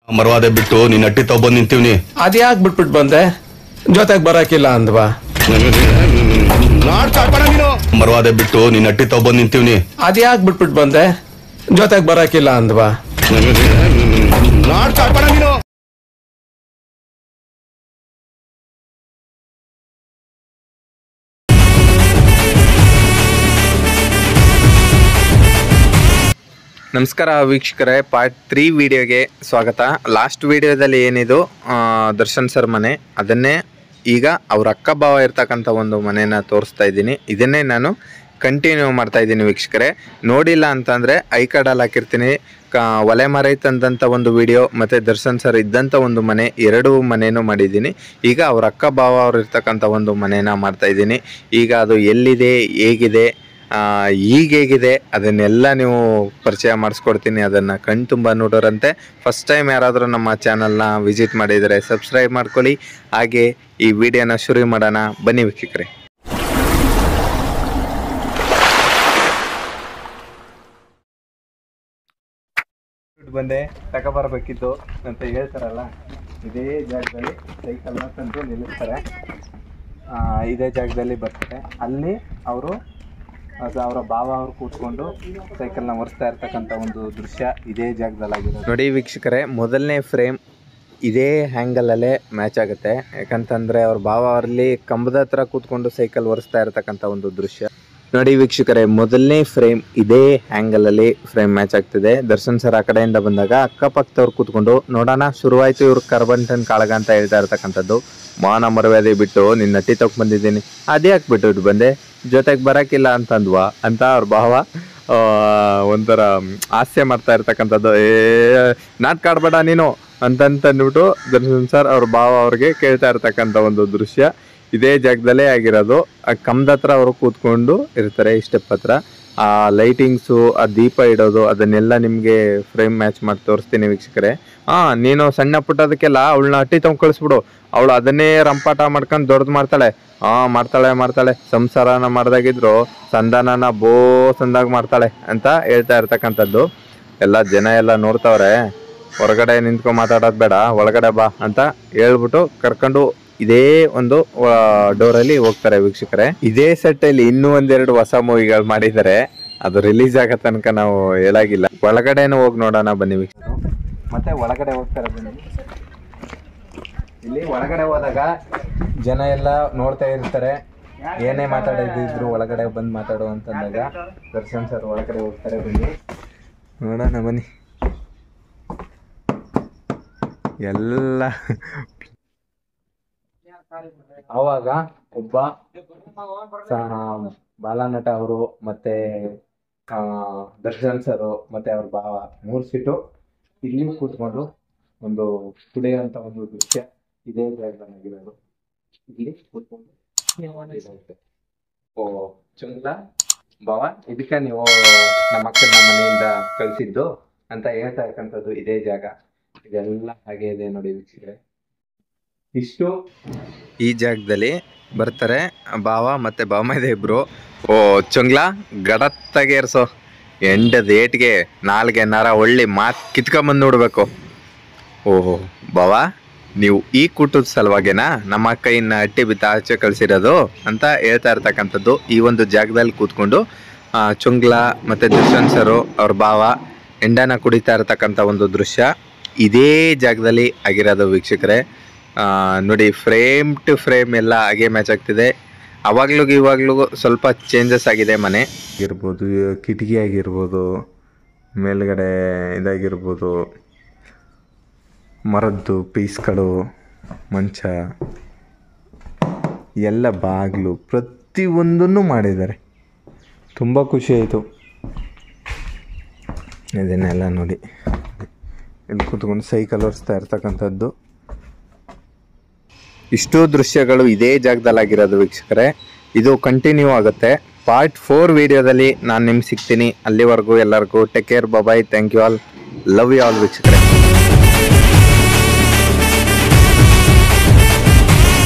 ಮರವಾದೆ ಬಿಟ್ಟು ನೀನ್ ಅಟ್ಟಿ ತಗೊಂಡ್ ನಿಂತೀವ್ನಿ ಅದ್ಯಾಕ್ ಬಿಟ್ಬಿಟ್ ಬಂದೆ ಜೊತೆಗ್ ಬರಕಿಲ್ಲ ಅಂದ್ವಾ ಮರವಾದೆ ಬಿಟ್ಟು ನೀನ್ ಅಟ್ಟಿ ತಗೊಂಡ್ ನಿಂತೀವ್ನಿ ಅದ್ಯಾಕ್ ಬಿಟ್ಬಿಟ್ ಬಂದೆ ಜೊತೆಗ್ ಬರಕಿಲ್ಲ ಅಂದ್ವಾ ನಮಸ್ಕಾರ ವೀಕ್ಷಕರೇ ಪಾರ್ಟ್ ತ್ರೀ ವಿಡಿಯೋಗೆ ಸ್ವಾಗತ ಲಾಸ್ಟ್ ವಿಡಿಯೋದಲ್ಲಿ ಏನಿದು ಆ, ದರ್ಶನ್ ಸರ್ ಮನೆ ಅದನ್ನೇ ಈಗ ಅವ್ರ ಅಕ್ಕ ಭಾವ ಇರ್ತಕ್ಕಂಥ ಒಂದು ಮನೆನ ತೋರಿಸ್ತಾ ಇದ್ದೀನಿ ಇದನ್ನೇ ನಾನು ಕಂಟಿನ್ಯೂ ಮಾಡ್ತಾ ಇದ್ದೀನಿ ವೀಕ್ಷಕರೇ ನೋಡಿಲ್ಲ ಅಂತಂದರೆ ಐ ಕಾರ್ಡಲ್ಲಿ ಹಾಕಿರ್ತೀನಿ ಕ ಒಲೆ ಮರ ತಂದಂಥ ಒಂದು ವಿಡಿಯೋ ಮತ್ತು ದರ್ಶನ್ ಸರ್ ಇದ್ದಂಥ ಒಂದು ಮನೆ ಎರಡು ಮನೆನೂ ಮಾಡಿದ್ದೀನಿ ಈಗ ಅವ್ರ ಅಕ್ಕ ಭಾವ ಅವ್ರು ಇರ್ತಕ್ಕಂಥ ಒಂದು ಮನೇನ ಮಾಡ್ತಾ ಇದ್ದೀನಿ ಈಗ ಅದು ಎಲ್ಲಿದೆ ಹೇಗಿದೆ ಆ, ಈಗ ಹೇಗಿದೆ ಅದನ್ನೆಲ್ಲ ನೀವು ಪರಿಚಯ ಮಾಡಿಸ್ಕೊಡ್ತೀನಿ ಅದನ್ನು ಕಣ್ ತುಂಬ ನೋಡೋರಂತೆ ಫಸ್ಟ್ ಟೈಮ್ ಯಾರಾದರೂ ನಮ್ಮ ಚಾನಲ್ನ ವಿಸಿಟ್ ಮಾಡಿದರೆ ಸಬ್ಸ್ಕ್ರೈಬ್ ಮಾಡ್ಕೊಳ್ಳಿ ಹಾಗೆ ಈ ವಿಡಿಯೋನ ಶುರು ಮಾಡೋಣ ಬನ್ನಿ ವೀಕ್ಷಕರೇ ಬಂದೆ ತಗೊಬರ್ಬೇಕಿತ್ತು ಅಂತ ಹೇಳ್ತಾರಲ್ಲ ಇದೇ ಜಾಗದಲ್ಲಿ ಸೈಕಲ್ನ ತಂದು ನಿಲ್ಲಿಸ್ತಾರೆ ಆ, ಇದೇ ಜಾಗದಲ್ಲಿ ಬರ್ತಾರೆ ಅಲ್ಲಿ ಅವರು ಅದು ಅವರ ಭಾವ ಅವರು ಕೂತ್ಕೊಂಡು ಸೈಕಲ್ನ ಒರೆಸ್ತಾ ಇರ್ತಕ್ಕಂಥ ಒಂದು ದೃಶ್ಯ ಇದೇ ಜಾಗದಲ್ಲಾಗಿರೋದು ನೋಡಿ ವೀಕ್ಷಕರೇ ಮೊದಲನೇ ಫ್ರೇಮ್ ಇದೇ ಹ್ಯಾಂಗಲಲ್ಲೇ ಮ್ಯಾಚ್ ಆಗುತ್ತೆ ಯಾಕಂತಂದರೆ ಅವ್ರ ಭಾವ ಅವರಲ್ಲಿ ಕಂಬದ ಹತ್ರ ಕೂತ್ಕೊಂಡು ಸೈಕಲ್ ಒರೆಸ್ತಾ ಇರ್ತಕ್ಕಂಥ ಒಂದು ದೃಶ್ಯ ನೋಡಿ ವೀಕ್ಷಕರೇ ಮೊದಲನೇ ಫ್ರೇಮ್ ಇದೇ ಹ್ಯಾಂಗಲಲ್ಲಿ ಫ್ರೇಮ್ ಮ್ಯಾಚ್ ಆಗ್ತಿದೆ ದರ್ಶನ್ ಸರ್ ಆ ಕಡೆಯಿಂದ ಬಂದಾಗ ಅಕ್ಕಪಕ್ಕದವ್ರು ಕೂತ್ಕೊಂಡು ನೋಡೋಣ ಶುರುವಾಯ್ತು ಇವ್ರು ಕರ್ಬಂಟನ್ ಕಾಳಗ ಅಂತ ಹೇಳ್ತಾ ಇರ್ತಕ್ಕಂಥದ್ದು ಮಾನ ಮರವ್ಯಾದೆ ಬಿಟ್ಟು ನಿನ್ನ ನಟಿ ತಗೊಂಡ್ ಬಂದಿದ್ದೀನಿ ಅದೇ ಹಾಕ್ಬಿಟ್ಟು ಬಂದೆ ಜೊತೆಗೆ ಬರಕಿಲ್ಲ ಅಂತಂದ್ವಾ ಅಂತ ಅವ್ರ ಭಾವ ಆ, ಒಂಥರ ಹಾಸ್ಯ ಮಾಡ್ತಾ ಇರ್ತಕ್ಕಂಥದ್ದು ಏ ನಾಟಕ ಆಡ್ಬೇಡ ನೀನು ಅಂತಂತಂದ್ಬಿಟ್ಟು ದರ್ಶನ್ ಸರ್ ಅವ್ರ ಭಾವ ಅವ್ರಿಗೆ ಕೇಳ್ತಾ ಇರ್ತಕ್ಕಂಥ ಒಂದು ದೃಶ್ಯ ಇದೇ ಜಾಗದಲ್ಲೇ ಆಗಿರೋದು ಆ ಕಂಬದ ಹತ್ರ ಅವರು ಕೂತ್ಕೊಂಡು ಇರ್ತಾರೆ ಈ ಸ್ಟೆಪ್ ಹತ್ರ ಆ ಲೈಟಿಂಗ್ಸು ಆ ದೀಪ ಇಡೋದು ಅದನ್ನೆಲ್ಲ ನಿಮಗೆ ಫ್ರೇಮ್ ಮ್ಯಾಚ್ ಮಾಡಿ ತೋರಿಸ್ತೀನಿ ವೀಕ್ಷಕರೇ ಹಾ ನೀನು ಸಣ್ಣ ಪುಟ್ಟದಕ್ಕೆಲ್ಲ ಅವಳನ್ನ ಅಟ್ಟಿ ತಗೊಂಡ್ ಕಳಿಸ್ಬಿಡು ಅವಳು ಅದನ್ನೇ ರಂಪಾಟ ಮಾಡ್ಕೊಂಡು ದೊಡ್ಡದು ಮಾಡ್ತಾಳೆ ಹಾ ಮಾಡ್ತಾಳೆ ಮಾಡ್ತಾಳೆ ಸಂಸಾರನ ಮಾಡ್ದಾಗಿದ್ರು ಸಂಧಾನನ ಬೋ ಸಂದಾಗ ಮಾಡ್ತಾಳೆ ಅಂತ ಹೇಳ್ತಾ ಇರ್ತಕ್ಕಂಥದ್ದು ಎಲ್ಲ ಜನ ಎಲ್ಲ ನೋಡ್ತಾವ್ರೆ ಹೊರಗಡೆ ನಿಂತ್ಕೊಂಡು ಮಾತಾಡೋದು ಬೇಡ ಒಳಗಡೆ ಬಾ ಅಂತ ಹೇಳ್ಬಿಟ್ಟು ಕರ್ಕೊಂಡು ಇದೇ ಒಂದು ಡೋರಲ್ಲಿ ಹೋಗ್ತಾರೆ ವೀಕ್ಷಕರೇ ಇದೇ ಸೆಟ್ ಅಲ್ಲಿ ಇನ್ನೂ ಒಂದೆರಡು ಹೊಸ ಮೂವಿಗಳು ಮಾಡಿದ್ದಾರೆ ಅದು ರಿಲೀಸ್ ಆಗೋ ತನಕ ನಾವು ಹೇಳಾಗಿಲ್ಲ ಒಳಗಡೆನೂ ಹೋಗಿ ನೋಡೋಣ ಬನ್ನಿ ವೀಕ್ಷಕರು ಮತ್ತೆ ಒಳಗಡೆ ಹೋಗ್ತಾರೆ ಬನ್ನಿ ಇಲ್ಲಿ ಒಳಗಡೆ ಹೋದಾಗ ಜನ ಎಲ್ಲ ನೋಡ್ತಾ ಇರ್ತಾರೆ ಏನೇ ಮಾತಾಡೋದಿದ್ರು ಒಳಗಡೆ ಬಂದು ಮಾತಾಡು ಅಂತಂದಾಗ ದರ್ಶನ್ ಸರ್ ಒಳಗಡೆ ಹೋಗ್ತಾರೆ ಬನ್ನಿ ನೋಡೋಣ ಬನ್ನಿ ಎಲ್ಲ ಅವಾಗ ಒಬ್ಬ ಸ- ಬಾಲನಟ ಅವರು ಮತ್ತೆ ಆ, ದರ್ಶನ್ ಸರ್ ಮತ್ತೆ ಅವ್ರ ಭಾವ ಮೂರ್ ಸೀಟು ಇಲ್ಲಿ ಕೂತ್ಕೊಂಡು ಒಂದು ಕುಡಿಯುವಂತ ಒಂದು ದೃಶ್ಯ ಇದೇ ಜಾಗದಲ್ಲಾಗಿರೋದು ಇಲ್ಲಿ ಕೂತ್ಕೊಂಡು ಇದಾಗುತ್ತೆ. ಓ ಚಂದ್ರ ಭಾವ ಇದಕ್ಕೆ ನೀವು ನಮ್ಮ ಅಕ್ಕನ ಮನೆಯಿಂದ ಕಳಿಸಿದ್ದು ಅಂತ ಹೇಳ್ತಾ ಇರ್ತಕ್ಕಂಥದ್ದು ಇದೇ ಜಾಗ ಇದೆಲ್ಲ ಹಾಗೆ ಇದೆ ನೋಡಿ ವೀಕ್ಷಕರೇ ಇಷ್ಟು ಈ ಜಾಗದಲ್ಲಿ ಬರ್ತಾರೆ ಭಾವ ಮತ್ತೆ ಭಾವಮೈದ ಇಬ್ರು ಓ ಚೊಂಗ್ಲ ಗಡತ್ತಾಗೆ ಏರ್ಸೋ ಎಂಡದ ಏಟ್ಗೆ ನಾಲ್ಗೆ ನರ ಒಳ್ಳೆ ಮಾತ್ ಕಿತ್ಕೊಂಬಂದು ನೋಡ್ಬೇಕು ಓಹೋ ಭಾವ ನೀವು ಈ ಕೂಟದ ಸಲುವಾಗೇನಾ ನಮ್ಮ ಕೈನ ಅಟ್ಟಿ ಬಿತ್ತ ಆಚೆ ಕಳ್ಸಿರೋದು ಅಂತ ಹೇಳ್ತಾ ಇರ್ತಕ್ಕಂಥದ್ದು ಈ ಒಂದು ಜಾಗದಲ್ಲಿ ಕೂತ್ಕೊಂಡು ಆ, ಚುಂಗ್ಲ ಮತ್ತೆ ದರ್ಶನ್ ಸರು ಅವ್ರ ಭಾವ ಎಂಡನ ಕುಡಿತಾ ಇರ್ತಕ್ಕಂಥ ಒಂದು ದೃಶ್ಯ ಇದೇ ಜಾಗದಲ್ಲಿ ಆಗಿರೋದು ವೀಕ್ಷಕರೇ ಆ, ನೋಡಿ ಫ್ರೇಮ್ ಟು ಫ್ರೇಮ್ ಎಲ್ಲ ಹಾಗೆ ಮ್ಯಾಚ್ ಆಗ್ತಿದೆ ಅವಾಗ್ಲೂ ಇವಾಗ್ಲೂ ಸ್ವಲ್ಪ ಚೇಂಜಸ್ ಆಗಿದೆ ಮನೆ ಆಗಿರ್ಬೋದು ಕಿಟಕಿ ಆಗಿರ್ಬೋದು ಮೇಲ್ಗಡೆ ಇದಾಗಿರ್ಬೋದು ಮರದ್ದು ಪೀಸ್ಗಳು ಮಂಚ ಎಲ್ಲ ಬಾಗಿಲು ಪ್ರತಿಯೊಂದನ್ನು ಮಾಡಿದ್ದಾರೆ ತುಂಬ ಖುಷಿ ಆಯಿತು ಇದನ್ನೆಲ್ಲ ನೋಡಿ ಇಲ್ಲಿ ಕೂತ್ಕೊಂಡು ಸೈಕಲ್ ಒರೆಸ್ತಾ ಇರ್ತಕ್ಕಂಥದ್ದು ಇಷ್ಟು ದೃಶ್ಯಗಳು ಇದೇ ಜಾಗದಲ್ಲಾಗಿರೋದು ವೀಕ್ಷಕರೇ ಇದು ಕಂಟಿನ್ಯೂ ಆಗುತ್ತೆ ಪಾರ್ಟ್ ಫೋರ್ ವಿಡಿಯೋದಲ್ಲಿ ನಾನು ನಿಮ್ಗೆ ಸಿಗ್ತೀನಿ ಅಲ್ಲಿವರೆಗೂ ಎಲ್ಲರಿಗೂ take care bye thank you all love you all ವೀಕ್ಷಕರೇ